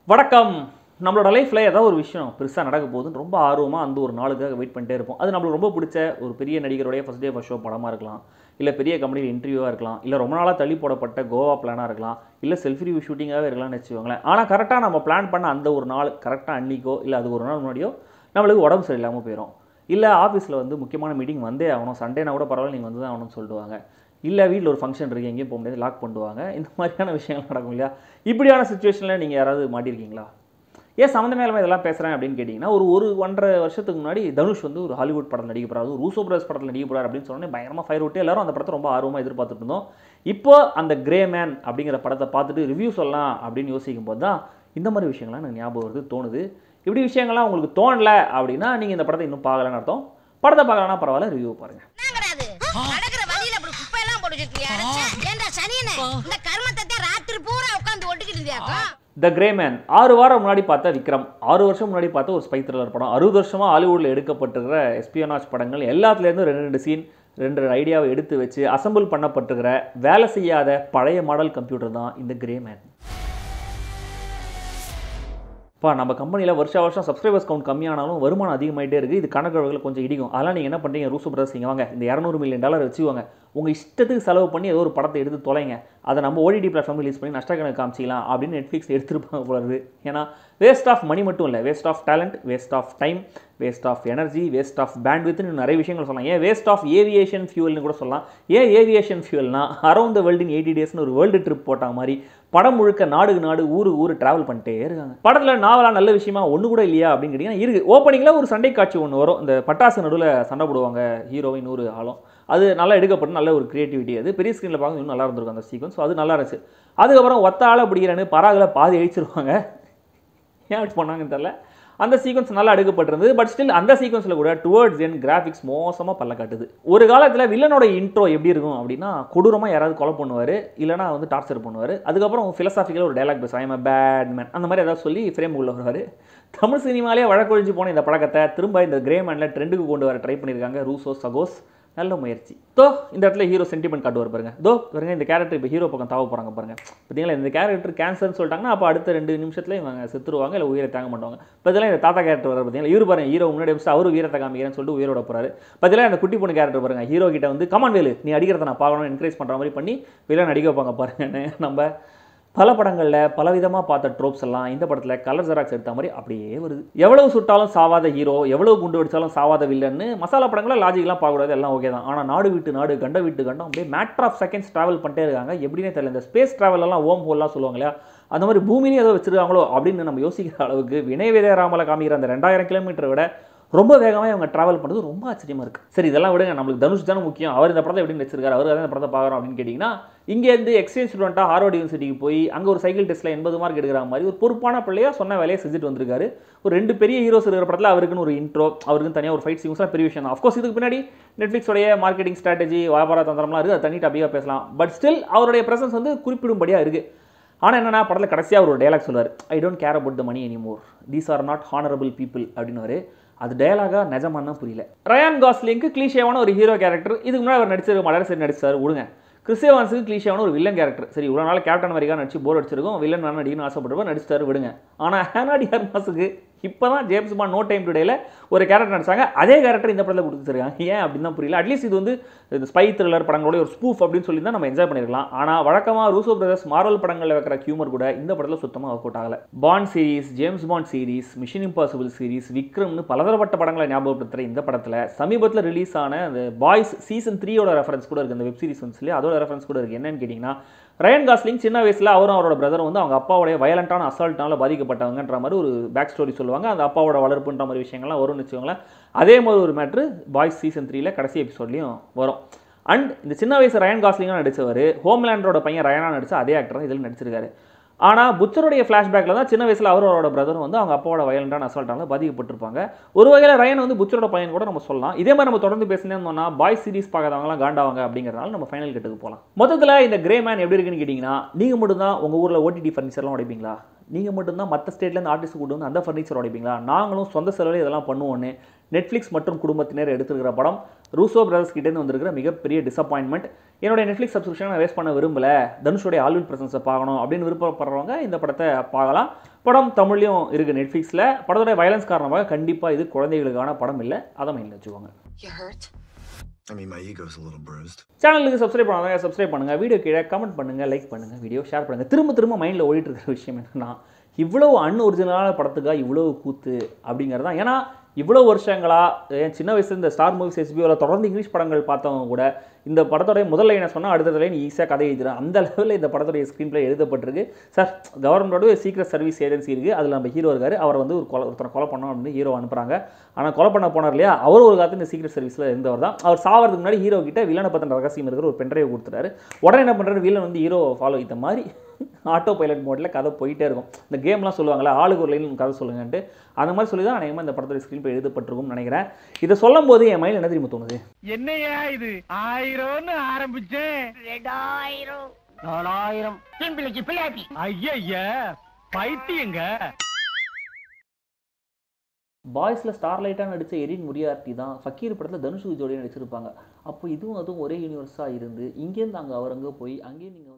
வணக்கம் நம்மளோட லைஃப்பில் ஏதாவது ஒரு விஷயம் பெருசாக நடக்க போகுதுன்னு ரொம்ப ஆர்வமாக அந்த ஒரு நாளுக்காக வெயிட் பண்ணிட்டே இருப்போம் அது நம்மளுக்கு ரொம்ப பிடிச்ச ஒரு பெரிய நடிகருடைய ஃபஸ்ட் டே ஃபஸ்ட் ஷோ படமாக இருக்கலாம் இல்லை பெரிய கம்பெனியில் இன்டர்வியூவாக இருக்கலாம் இல்லை ரொம்ப நாளாக தள்ளி போடப்பட்ட கோவா பிளானாக இருக்கலாம் இல்லை செல்ஃபி ரிவ்யூ ஷூட்டிங்காகவே இருக்கலாம்னு வச்சுக்கோங்களேன் ஆனால் கரெக்டாக நம்ம பிளான் பண்ண அந்த ஒரு நாள் கரெக்டாக அன்னைக்கோ இல்லை அது ஒரு நாள் முன்னாடியோ நம்மளுக்கு உடம்பு சரியில்லாமல் போயிடும் இல்லை ஆஃபீஸில் வந்து முக்கியமான மீட்டிங் வந்தே ஆகணும் சண்டேனா கூட பரவாயில்ல நீங்கள் வந்து தான் ஆகணும்னு சொல்லிடுவாங்க இல்லை வீட்டில் ஒரு ஃபங்க்ஷன் இருக்குது எங்கேயும் போக முடியாது லாக் பண்ணுவாங்க இந்த மாதிரியான விஷயங்கள் நடக்கும் இல்லையா இப்படியான சுச்சுவேஷனில் நீங்கள் யாராவது மாட்டியிருக்கீங்களா ஏன் சம்மந்தமே இல்லாமல் இதெல்லாம் பேசுகிறேன் அப்படின்னு கேட்டிங்கன்னா ஒரு ஒரு ஒன்றரை வருஷத்துக்கு முன்னாடி தனுஷ் வந்து ஒரு ஹாலிவுட் படத்தில் நடிக்க போகிறார் அதுவும் ரூசோ பிரதர்ஸ் படத்தில் நடிக்க போகிறார் அப்படின்னு சொன்னோன்னே பயங்கரமாக ஃபயர் விட்டு எல்லாரும் அந்த படத்தை ரொம்ப ஆர்வமாக எதிர்பார்த்துட்டு இருந்தோம் இப்போ அந்த கிரே மேன் அப்படிங்கிற படத்தை பார்த்துட்டு ரிவ்யூ சொல்லலாம் அப்படின்னு யோசிக்கும் போது தான் இந்த மாதிரி விஷயங்கள்லாம் எனக்கு ஞாபகம் வருது தோணுது இப்படி விஷயங்கள்லாம் உங்களுக்கு தோணல அப்படின்னா நீங்கள் இந்த படத்தை இன்னும் பார்க்கலன்னு அர்த்தம் படத்தை பார்க்கலன்னா பரவாயில்ல ரிவ்யூ பாருங்கள் என்னங்கடாது நடக்கிற வழியில அப்படி குப்பை எல்லாம் போட்டு வச்சிருக்கியா ஏண்டா சனியனே இந்த கர்மத்தை ராத்திரி பூரா உட்கார்ந்து ஒட்டிக்கிட்டு இருந்தியாக்கும் த கிரே மேன் ஆறு வாரம் முன்னாடி பார்த்த விக்ரம் ஆறு வருஷம் முன்னாடி பார்த்த ஒரு ஸ்பை த்ரில்லர் படம் அறுபது வருஷமாக ஹாலிவுட்டில் எடுக்கப்பட்டிருக்கிற எஸ்பியனாஜ் படங்கள் எல்லாத்துலேருந்து ரெண்டு ரெண்டு சீன் ரெண்டு ரெண்டு ஐடியாவை எடுத்து வச்சு அசெம்பிள் பண்ணப்பட்டிருக்கிற வேலை செய்யாத பழைய மாடல் கம்ப்யூட்டர் தான் இந்த கிரே மேன் இப்போ நம்ம கம்பெனியில் வருஷ வருஷம் சப்ஸ்கிரைபர்ஸ் கவுண்ட் கம்மியானாலும் வருமானம் அதிகமாயிட்டே இருக்குது இது கணக்கு கொஞ்சம் இடிக்கும் அதெல்லாம் நீங்கள் என்ன பண்ணுறீங்க ரூசு பிரதர்ஸ் இங்கே வாங்க இந்த இரநூறு மில்லியன் டாலர் வச்சுக்கோங்க உங்கள் இஷ்டத்துக்கு செலவு பண்ணி ஏதோ ஒரு படத்தை எடுத்து தொலைங்க அதை நம்ம ஓடிடி பிளாட்ஃபார்ம் ரிலீஸ் பண்ணி நஷ்டக்கணக்கு காமிச்சிக்கலாம் அப்படின்னு நெட்ஃப்ளிக்ஸ் எடுத்துருப்பாங்க போல இருக்குது ஏன்னா வேஸ்ட் ஆஃப் மணி மட்டும் இல்லை waste of talent waste of time waste of energy waste of பேண்ட்வித்னு நிறைய விஷயங்கள் சொல்லலாம் ஏன் வேஸ்ட் ஆஃப் ஏவியேஷன் ஃபியூவல்னு கூட சொல்லலாம் ஏன் ஏவியேஷன் ஃபியூவல்னா around the world in eighty டேஸ்னு ஒரு வேர்ல்டு ட்ரிப் போட்ட மாதிரி படம் முழுக்க நாடுக்கு நாடு ஊரு ஊர் ட்ராவல் பண்ணிட்டே இருக்காங்க படத்தில் நாவலா நல்ல விஷயமா ஒன்று கூட இல்லையா அப்படின்னு கேட்டிங்கன்னா இருக்குது ஓப்பனிங்கில் ஒரு சண்டை காட்சி ஒன்று வரும் இந்த பட்டாசு நடுவில் சண்டை போடுவாங்க ஹீரோவின் நூறு ஆளும் அது நல்லா எடுக்கப்பட்டு நல்ல ஒரு கிரியேட்டிவிட்டி அது பெரிய ஸ்க்ரீனில் பார்க்க இன்னும் நல்லா இருந்திருக்கும் அந்த சீக்வன்ஸ் அது நல்லா இருந்துச்சு அதுக்கப்புறம் ஒத்த ஆளை பிடிக்கிறேன்னு பராகில் பாதி அழிச்சிருவாங்க ஏன் அப்படி பண்ணாங்கன்னு தெரில அந்த சீக்வன்ஸ் நல்லா எடுக்கப்பட்டிருந்தது பட் ஸ்டில் அந்த சீக்வன்ஸில் கூட டுவர்ட்ஸ் என் கிராஃபிக்ஸ் மோசமாக பல்ல காட்டுது ஒரு காலத்தில் வில்லனோட இன்ட்ரோ எப்படி இருக்கும் அப்படின்னா கொடூரமாக யாராவது கொலை பண்ணுவார் இல்லைனா வந்து டார்ச்சர் பண்ணுவார் அதுக்கப்புறம் ஃபிலசாஃபிக்கலாக ஒரு டைலாக் பேசுவாங்க ஐம் பேட் மேன் அந்த மாதிரி ஏதாவது சொல்லி ஃப்ரேம் உள்ள வருவார் தமிழ் சினிமாலே வழக்கொழிஞ்சு போன இந்த பழக்கத்தை திரும்ப இந்த கிரே மேனில் ட்ரெண்டுக்கு கொண்டு வர ட்ரை பண்ணியிருக்காங்க ரூசோ சகோஸ் நல்ல முயற்சி தோ இந்த இடத்துல ஹீரோ சென்டிமெண்ட் காட்டுவார் பாருங்க தோ பாருங்க இந்த கேரக்டர் இப்போ ஹீரோ பக்கம் தாவ போகிறாங்க பாருங்க பார்த்தீங்களா இந்த கேரக்டர் கேன்சர்னு சொல்லிட்டாங்கன்னா அப்போ அடுத்த ரெண்டு நிமிஷத்துல இவங்க செத்துருவாங்க இல்லை உயிரை தாங்க மாட்டாங்க பார்த்தீங்களா இந்த தாத்தா கேரக்டர் வர பார்த்தீங்களா இவரு பாருங்க ஹீரோ முன்னாடி வச்சு அவரு வீரத்தை காமிக்கிறேன்னு சொல்லிட்டு உயிரோட போறாரு பார்த்தீங்களா இந்த குட்டி பொண்ணு கேரக்டர் பாருங்க ஹீரோ கிட்ட வந்து கமான் வேலு நீ அடிக்கிறத நான் பார்க்கணும்னு என்கரேஜ் பண்ணுற மாதிரி பண்ணி வில்லன் அடிக்க வைப்பாங்க பாருங்கன்னு நம்ம பல படங்களில் பலவிதமாக பார்த்த ட்ரோப்ஸ் எல்லாம் இந்த படத்தில் கலர் ஜெராக்ஸ் எடுத்த மாதிரி அப்படியே வருது எவ்வளவு சுட்டாலும் சாவாத ஹீரோ எவ்வளவு குண்டு வெடிச்சாலும் சாவாத வில்லன்னு மசாலா படங்களில் லாஜிக்லாம் பார்க்கக்கூடாது எல்லாம் ஓகே தான் ஆனால் நாடு விட்டு நாடு கண்ட விட்டு கண்டம் அப்படியே மேட்ரு ஆஃப் செகண்ட்ஸ் ட்ராவல் பண்ணிட்டே இருக்காங்க எப்படின்னே தெரியல இந்த ஸ்பேஸ் ட்ராவலெல்லாம் ஓம் ஹோல்லாம் சொல்லுவாங்க இல்லையா அந்த மாதிரி பூமியிலே ஏதோ வச்சிருக்காங்களோ அப்படின்னு நம்ம யோசிக்கிற அளவுக்கு வினய விதராமலை காமிக்கிற அந்த ரெண்டாயிரம் கிலோமீட்டரை விட ரொம்ப வேகமாக இவங்க ட்ராவல் பண்ணுறது ரொம்ப ஆச்சரியமாக இருக்குது சரி இதெல்லாம் விடுங்க நம்மளுக்கு தனுஷ் தானே முக்கியம் அவர் இந்த படத்தை எப்படி நடிச்சிருக்காரு அவர் இந்த படத்தை பார்க்குறோம் அப்படின்னு கேட்டிங்கன்னா இங்கேருந்து எக்ஸ்சேஞ்ச் ஸ்டூடெண்ட்டாக ஹார்வர்ட் யூனிவர்சிட்டிக்கு போய் அங்கே ஒரு சைக்கிள் டெஸ்ட்டில் எண்பது மார்க் எடுக்கிற மாதிரி ஒரு பொறுப்பான பிள்ளையா சொன்ன வேலையை செஞ்சுட்டு வந்திருக்காரு ஒரு ரெண்டு பெரிய ஹீரோஸ் இருக்கிற படத்தில் அவருக்குன்னு ஒரு இன்ட்ரோ அவருக்குன்னு தனியாக ஒரு ஃபைட் சீக்வன்ஸ்லாம் பெரிய விஷயம் தான் அஃப்கோர்ஸ் இதுக்கு பின்னாடி நெட்ஃப்ளிக்ஸோடைய மார்க்கெட்டிங் ஸ்ட்ராட்டஜி வியாபார தந்திரம்லாம் இருக்குது அதை தனி டாப்பிக்காக பேசலாம் பட் ஸ்டில் அவருடைய பிரசன்ஸ் வந்து குறிப்பிடும்படியாக இருக்குது ஆனால் என்னன்னா படத்தில் கடைசியாக ஒரு டைலாக் சொல்லுவார் I don't care about the money anymore these are not honourable people அப்படின்னு அது டயலாகா நிஜமானா புரியல ரயான் காஸ்லிங்க்கு கிளீஷேவான ஒரு ஹீரோ கேரக்டர் இதுக்கு முன்னாடி அவர் நடிச்சிருக்க மலர் சரி நடிச்சார் விடுங்க கிறிஸ்தேவான்ஸுக்கு கிளீஷேவான ஒரு வில்லன் கேரக்டர் சரி இவ்வளோ நாள் கேப்டன் அமெரிக்கா நடிச்சு போர் அடிச்சிருக்கோம் வில்லன் வேணும் நடிக்கணும்னு ஆசைப்பட்டுருப்பா நடிச்சிட்டாரு விடுங்க ஆனால் ஹேனாடி ஹர்மாஸுக்கு இப்போ தான் ஜேம்ஸ் பாண்ட் நோ டைம் டுடேல ஒரு கேரக்டர் நடிச்சாங்க அதே கேரக்டர் இந்த படத்தில் கொடுத்துருக்காங்க ஏன் அப்படின்னு தான் புரியல அட்லீஸ்ட் இது வந்து இந்த ஸ்பை த்ரில்லர் படங்களோட ஒரு ஸ்பூஃப் அப்படின்னு சொல்லி தான் நம்ம என்ஜாய் பண்ணிருக்கலாம் ஆனால் வழக்கமாக ரூசோ பிரதர்ஸ் மார்வல் படங்களில் வைக்கிற ஹியூமர் கூட இந்த படத்தில் சுத்தமாக ஒர்க் அவுட் ஆகல Bond series James Bond series Mission Impossible series விக்ரம்னு பலதரப்பட்ட படங்களை ஞாபகப்படுத்துகிற இந்த படத்தில் சமீபத்தில் ரிலீஸ் ஆன அந்த பாய்ஸ் சீசன் த்ரீயோட ரெஃபரன்ஸ் கூட இருக்குது அந்த வெப் சீரிஸ் வந்து அதோட ரெஃபரன்ஸ் கூட இருக்குது என்னன்னு கேட்டிங்கன்னா ரயன் காஸ்லிங் சின்ன வயசில் அவரும் அவரோட பிரதரும் வந்து அவங்க அப்பாவுடைய வயலண்டான அசால்ட்டால பாதிக்கப்பட்டவங்கன்ற மாதிரி ஒரு பேக் ஸ்டோரி சொல்லுவாங்க அந்த அப்பாவோட வளர்ப்புன்ற மாதிரி விஷயங்கள்லாம் வரும்னு வச்சுக்கோங்களேன் அதே மாதிரி ஒரு மேட்ரு பாய்ஸ் சீசன் த்ரீல கடைசி எபிசோட்லையும் வரும் அண்ட் இந்த சின்ன வயசு ரயன் காஸ்லிங்காக நடித்தவர் ஹோம்லேண்டரோட பையன் ரயனா நடிச்ச அதே ஆக்டர் தான் இதில் நடிச்சிருக்காரு ஆனால் புச்சருடைய ஃப்ளாஷ்பேக்கில் தான் சின்ன வயசில் அவர் அவரோட பிரதரும் வந்து அவங்க அப்பாவோட வயலண்டான அசால்ட்டால பாதிக்கப்பட்டிருப்பாங்க ஒரு வகையில் ரயன் வந்து புச்சரோட பையன் கூட நம்ம சொல்லலாம் இதே மாதிரி நம்ம தொடர்ந்து பேசினே இருந்தோம்னா பாய் சீரிஸ் பார்க்காதவங்களாம் காண்டாவாங்க அப்படிங்கிறனால நம்ம ஃபைனல் கட்டுக்கு போகலாம் மொத்தத்தில் இந்த கிரே மேன் எப்படி இருக்குன்னு கேட்டிங்கன்னா நீங்கள் மட்டும் தான் உங்கள் ஊரில் ஓடிடி ஃபர்னிச்சர்லாம் உடைப்பீங்களா நீங்கள் மட்டும்தான் மற்ற ஸ்டேட்லேருந்து ஆர்டிஸ்ட் கூட்டு வந்து அந்த ஃபர்னிச்சர் உடைப்பீங்களா நாங்களும் சொந்த செலவில் இதெல்லாம் பண்ணுவோன்னு நெட்ஃப்ளிக்ஸ் மற்றும் குடும்பத்தினர் எடுத்துருக்கிற படம் ரூசோ பிரதர்ஸ் கிட்டேருந்து வந்திருக்கிற மிகப்பெரிய டிசப்பாயின்மெண்ட் என்னுடைய நெட்ஃப்ளிக்ஸ் சப்ஸ்கிரிப்ஷனை நான் வேஸ்ட் பண்ண விரும்பல தனுஷோடைய ஆல்வின் பிரசன்ஸை பார்க்கணும் அப்படின்னு விருப்பப்படுறவங்க இந்த படத்தை பார்க்கலாம் படம் தமிழ்லையும் இருக்குது நெட்ஃப்ளிக்ஸில் படத்தோடைய வயலன்ஸ் காரணமாக கண்டிப்பாக இது குழந்தைகளுக்கான படம் இல்லை அதை மைண்டில் வச்சுக்கோங்க You hurt? I mean, my ego's a little bruised. சேனலுக்கு சப்ஸ்கிரைப் பண்ணாங்க சப்ஸ்கிரைப் பண்ணுங்கள் வீடியோ கீழே கமெண்ட் பண்ணுங்கள் லைக் பண்ணுங்கள் வீடியோ ஷேர் பண்ணுங்கள் திரும்ப திரும்ப மைண்டில் ஓடிட்டு இருக்கிற விஷயம் என்னன்னா இவ்வளவு அன் ஒரிஜினலான படத்துக்காக இவ்வளவு கூத்து அப்படிங்கிறது தான் ஏன்னா இவ்வளோ வருஷங்களா என் சின்ன வயசுல இந்த ஸ்டார் மூவிஸ் எஸ்பிஓவில் தொடர்ந்து இங்கிலீஷ் படங்கள் பார்த்தவங்க கூட இந்த படத்தோடைய முதல் லைனை சொன்னால் அடுத்த லைன் ஈஸியாக கதை எழுதுறேன் அந்த லெவலில் இந்த படத்துடைய ஸ்க்ரீன் பிளே எழுதப்பட்டிருக்கு சார் கவர்மெண்டோட சீக்ரெட் சர்வீஸ் ஏஜென்சி இருக்குது அதில் நம்ம ஹீரோ இருக்காரு அவர் வந்து ஒரு கொலை ஒருத்தனை கொலை பண்ணோம் அப்படின்னு ஹீரோ அனுப்புகிறாங்க ஆனால் கொலை பண்ண போனார் இல்லையா அவர் ஒரு காலத்து இந்த சீக்ரெட் சர்வீஸில் இருந்தவர் தான் அவர் சாவறதுக்கு முன்னாடி ஹீரோ கிட்ட வில்லனை பற்றின ரகசியம் இருக்கிற ஒரு பென்ட்ரைவ் கொடுத்துட்டாரு உடனே என்ன பண்ணுறாரு வில்லன் வந்து ஹீரோ ஃபாலோ இந்த மாதிரி ஆட்டோ பைலட் மோடில் கதை போயிட்டே இருக்கும் இந்த கேம்லாம் சொல்லுவாங்களே ஆளுக்கு ஒரு லைன் கதை சொல்லுங்கன்ட்டு அந்த மாதிரி சொல்லி தான் அநேகமாக இந்த படத்தோட ஸ்க்ரீன் பிளே எழுதப்பட்டிருக்கும்னு நினைக்கிறேன் இதை சொல்லும் போது என் மைண்ட் என்ன தெரியுமா தோணுது என்னையா இது ஆயிரம்னு ஆரம்பிச்சேன் ரெண்டாயிரம் நாலாயிரம் பெண் பிள்ளைக்கு பிள்ளாட்டி ஐயா பைத்தியங்க பாய்ஸில் ஸ்டார் லைட்டாக நடித்த எரின் முரியார்த்தி தான் ஃபக்கீர் படத்தில் தனுஷுக்கு ஜோடியாக நடிச்சிருப்பாங்க அப்போ இதுவும் அதுவும் ஒரே யூனிவர்ஸாக இருந்து இங்கேருந்து அங்கே அவர் அங்கே போய் அங்கேயும் நீங்கள்